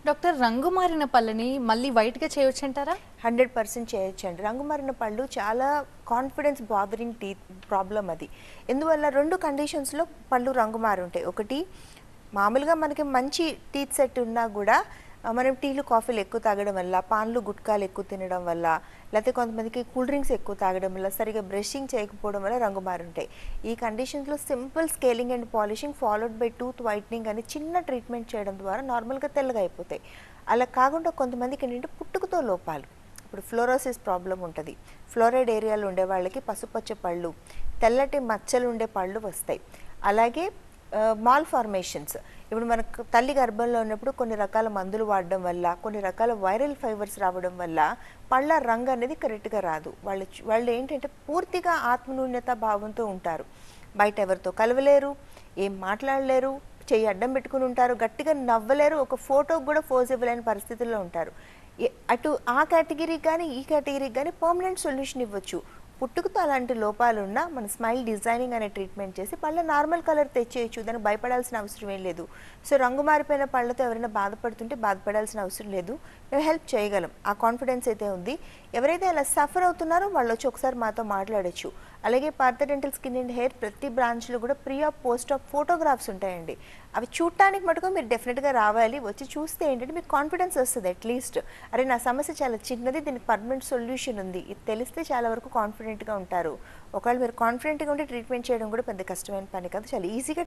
doctor రంగు మారిన పళ్ళని మళ్ళీ వైట్గా చేయొచ్చు అంటారా హండ్రెడ్ పర్సెంట్ చేయొచ్చండి రంగు మారిన పళ్ళు చాలా కాన్ఫిడెన్స్ బాదరింగ్ టీత్ ప్రాబ్లం అది ఎందువల్ల రెండు కండిషన్స్లో పళ్ళు రంగు మారి ఉంటాయి ఒకటి మామూలుగా మనకి మంచి టీత్ సెట్ ఉన్నా కూడా ఆ, మనం టీలు కాఫీలు ఎక్కువ తాగడం వల్ల పాన్లు గుట్కాలు ఎక్కువ తినడం వల్ల లేకపోతే కొంతమందికి కూల్ డ్రింక్స్ ఎక్కువ తాగడం వల్ల సరిగా బ్రషింగ్ చేయకపోవడం వల్ల రంగు మారుంటాయి ఈ కండిషన్స్లో simple scaling and polishing followed by tooth whitening అని చిన్న ట్రీట్మెంట్ చేయడం ద్వారా నార్మల్గా తెల్లగా అయిపోతాయి అలా కాకుండా కొంతమందికి ఏంటంటే పుట్టుకతో లోపాలు ఇప్పుడు ఫ్లోరోసిస్ ప్రాబ్లం ఉంటుంది ఫ్లోరైడ్ ఏరియాలో ఉండే వాళ్ళకి పసుపచ్చ పళ్ళు తెల్లటి మచ్చలు ఉండే పళ్ళు వస్తాయి అలాగే మాల్ ఫార్మేషన్స్ ఇప్పుడు మనకు తల్లి గర్భంలో ఉన్నప్పుడు కొన్ని రకాల మందులు వాడడం వల్ల కొన్ని రకాల వైరల్ ఫైబర్స్ రావడం వల్ల పళ్ళ రంగు అనేది కరెక్ట్గా రాదు వాళ్ళు చు- వాళ్ళు ఏంటంటే పూర్తిగా ఆత్మన్యూన్యత భావంతో ఉంటారు బయట ఎవరితో కలవలేరు ఏం మాట్లాడలేరు చెయ్యి అడ్డం పెట్టుకుని ఉంటారు గట్టిగా నవ్వలేరు ఒక ఫోటోకి కూడా ఫోజ్ ఇవ్వలేని పరిస్థితుల్లో ఉంటారు ఏ- అటు ఆ కేటగిరీకి కానీ ఈ కేటగిరీకి కానీ పర్మనెంట్ సొల్యూషన్ ఇవ్వచ్చు పుట్టుకతో అలాంటి లోపాలు ఉన్నా మన స్మైల్ డిజైనింగ్ అనే ట్రీట్మెంట్ చేసి పళ్ళ నార్మల్ కలర్ తెచ్చేయచ్చు దానికి భయపడాల్సిన అవసరం ఏం లేదు సో రంగు మారిపోయిన పళ్ళతో ఎవరైనా బాధపడుతుంటే బాధపడాల్సిన అవసరం లేదు మేము హెల్ప్ చేయగలం ఆ కాన్ఫిడెన్స్ అయితే ఉంది ఎవరైతే అలా సఫర్ అవుతున్నారో వాళ్ళు వచ్చి ఒకసారి మాతో మాట్లాడొచ్చు అలాగే Partha dental skin and hair ప్రతి బ్రాంచ్లో కూడా pre op post op photographs ఉంటాయండి అవి చూడటానికి మటుకు మీరు డెఫినెట్గా రావాలి వచ్చి చూస్తే ఏంటంటే మీకు కాన్ఫిడెన్స్ వస్తుంది అట్లీస్ట్ అరే నా సమస్య చాలా చిన్నది దీనికి పర్మనెంట్ సొల్యూషన్ ఉంది ఇది తెలిస్తే చాలా వరకు కాన్ఫిడెంట్గా ఉంటారు ఒకవేళ మీరు కాన్ఫిడెంట్గా ఉంటే ట్రీట్మెంట్ చేయడం కూడా పెద్ద కష్టమైన పని కాదు చాలా ఈజీగా